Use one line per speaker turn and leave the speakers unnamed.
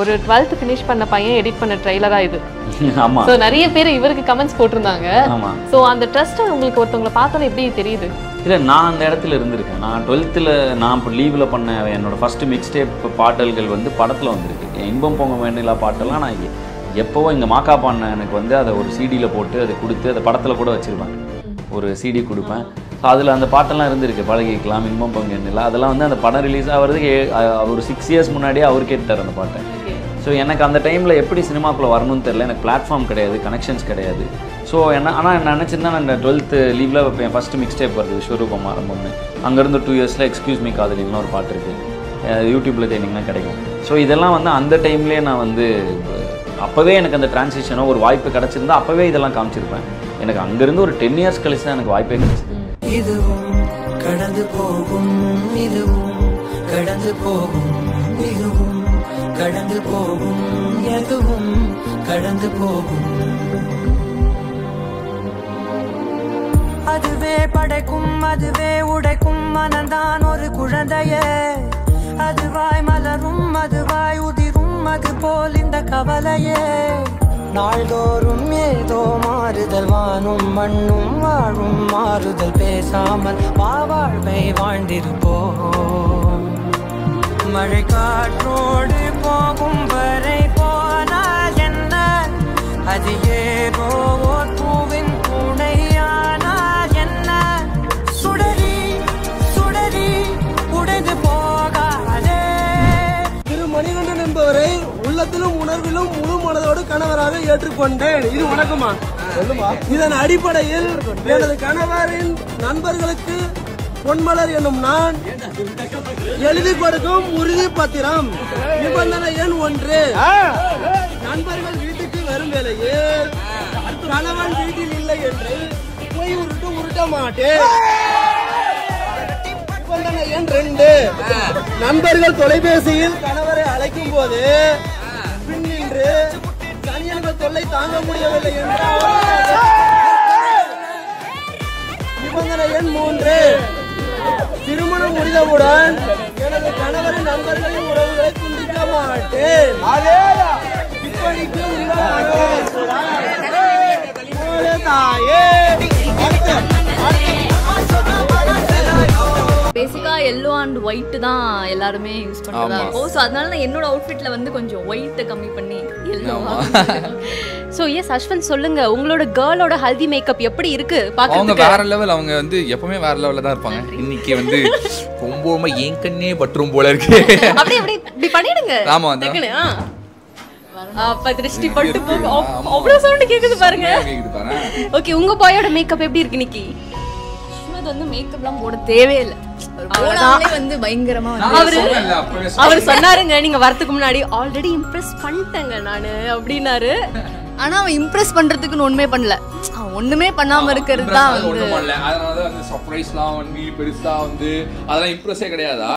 ஒரு twelfth finish பண்ண பையன் எடிட் பண்ண ட்ரெய்லரா இது
ஆமா
ஸோ நிறைய பேர் இவருக்கு கமெண்ட்ஸ் போட்டிருந்தாங்க
ஆமா
ஸோ அந்த ட்ரஸ்ட் உங்களுக்கு ஒருத்தவங்களை பார்த்தோன்னே எப்படி தெரியுது
இல்லை நான் அந்த இடத்துல இருந்திருக்கேன் நான் டுவெல்த்தில் நான் இப்போ லீவில் பண்ண என்னோட ஃபஸ்ட்டு மிக்ஸ் டேப் பாடல்கள் வந்து படத்தில் வந்திருக்கு என் இன்பம் பொங்க வேண்டியலா பாட்டெல்லாம் நான் எ- எப்போவோ இங்கே மாக்கா பாடின எனக்கு வந்து அதை ஒரு சிடியில் போட்டு அதை கொடுத்து அதை படத்தில் கூட வச்சுருப்பேன் ஒரு சிடி கொடுப்பேன் ஸோ அதில் அந்த பாட்டெல்லாம் இருந்திருக்கு பழகிக்கலாம் இன்பம் பொங்க வேண்டியலா அதெல்லாம் வந்து அந்த படம் ரிலீஸ் ஆகிறதுக்கு ஏ- அ- ஒரு சிக்ஸ் இயர்ஸ் முன்னாடியே அவர் கேட்டார் அந்த பாட்டை ஸோ எனக்கு அந்த டைமில் எப்படி சினிமாக்குள்ளே வரணும்னு தெரியல எனக்கு பிளாட்ஃபார்ம் கிடையாது கனெக்ஷன்ஸ் கிடையாது ஸோ என்ன ஆனால் நான் நினச்சிருந்தா நான் இந்த டுவெல்த்து லீவில் என் ஃபஸ்ட்டு மிக்ஸ் டேப் வருது விஸ்வரூபம் ஆரம்பம்னு அங்கேருந்து டூ இயர்ஸில் எக்ஸ்கியூஸ் மீ காதலிங்கன்னு ஒரு பாட்டு இருக்குது யூடியூப்பில் தேடிங்கன்னா கிடைக்கும் ஸோ இதெல்லாம் வந்து அந்த டைம்லேயே நான் வந்து அப்போவே எனக்கு அந்த டிரான்சிஷனோ ஒரு வாய்ப்பு கிடச்சிருந்தா அப்போவே இதெல்லாம் காமிச்சிருப்பேன் எனக்கு அங்கேருந்து ஒரு டென் இயர்ஸ் கழிச்சு தான் எனக்கு வாய்ப்பே கிடச்சிது
இதுவும் கடந்து போகும் இதுவும் கடந்து போகும் இதுவும் கடந்து போகும் எதுவும் கடந்து போகும் அதுவே படைக்கும் அதுவே உடைக்கும் மனந்தான் ஒரு குழந்தையே அதுவாய் மலரும் அதுவாய் உதிரும் அது போல் இந்த கவலையே நாள்தோறும் ஏதோ மாறுதல் வானும் மண்ணும் வாழும் மாறுதல் பேசாமல் வாழ்வை வாழ்ந்திருப்போம் மழை காற்றோடு போகும் வரை போனால் என்ன அது ஏதோ ஓர் பூவின் துணையானால் என்ன சுடரி சுடரி உடைந்து போகாதே
திரு மணிகண்டன் என்பவரை உள்ளத்திலும் உணர்விலும் முழு மனதோடு கணவராக ஏற்றுக்கொண்டேன் இது வணக்கமா இதன் அடிப்படையில் எனது கணவரின் நண்பர்களுக்கு பொன்மலர் என்னும் நான் எழுதி கொடுக்கும் உறுதி பத்திரம் நிபந்தனை எண் ஒன்று நண்பர்கள் வீட்டுக்கு வரும் வேளையில் கணவன் வீட்டில் இல்லை என்று போய் உருட்டு உருட்ட மாட்டேன் நிபந்தனை எண் ரெண்டு நண்பர்கள் தொலைபேசியில் கணவரை அழைக்கும் போது பின்னின்று தனியன்கள் தொல்லை தாங்க முடியவில்லை என்றால் நிபந்தனை எண் மூன்று திருமணம் முடிந்தவுடன் எனது கணவரின் நண்பர்களின் உறவுகளை துண்டிக்க மாட்டேன் இப்படிக்கு உங்கள் மனோரமா. தாயே அடுத்து,
பேசிக்கா எல்லோ அண்ட் ஒயிட் தான் எல்லாருமே யூஸ் பண்றதா இருக்கும் ஸோ அதனால நான் என்னோட அவுட்ஃபிட்ல வந்து கொஞ்சம் ஒயிட்டை கம்மி பண்ணி எல்லோ
ஸோ எஸ் அஸ்வந்த் சொல்லுங்க உங்களோட கேர்ளோட ஹல்தி மேக்கப் எப்படி இருக்கு
அவங்க
பார்க்கறதுக்கு
வேற லெவல் அவங்க வந்து எப்பவுமே வேற லெவல்ல தான் இருப்பாங்க இன்னைக்கு வந்து ரொம்ப என் கண்ணே பற்றும் போல இருக்கு
அப்படியே அப்படியே இப்படி பண்ணிடுங்க
ஆமா, அதான்.
டக்குனு, ஆ. அப்ப திருஷ்டி பட்டு போகும் அவ்- அவ்வளவு சவுண்ட் கேக்குது பாருங்க
கேக்குது பாரு
ஓகே உங்க பாயோட மேக்கப் எப்படி இருக்கு நிக்கி
அது வந்து மேக்கப்லாம் போட தேவையில்லை அவர் போடாமலே வந்து பயங்கரமா வந்து
அவரு
சொன்னேன்ல, அப்பவே
அவர் சொன்னாருங்க நீங்க வரதுக்கு முன்னாடி ஆல்ரெடி இம்ப்ரெஸ் பண்ணிட்டேங்க நானு அப்படின்னாரு
ஆனா அவன் இம்ப்ரெஸ் பண்றதுக்குன்னு ஒண்ணுமே பண்ணல அவன் ஒண்ணுமே பண்ணாம இருக்கிறது தான் வந்து
ஒண்ணும் பண்ணல அதனால தான் வந்து சர்ப்ரைஸ்லாம் வந்து பெருசா வந்து அதெல்லாம் இம்ப்ரெஸ்ஸே கிடையாதா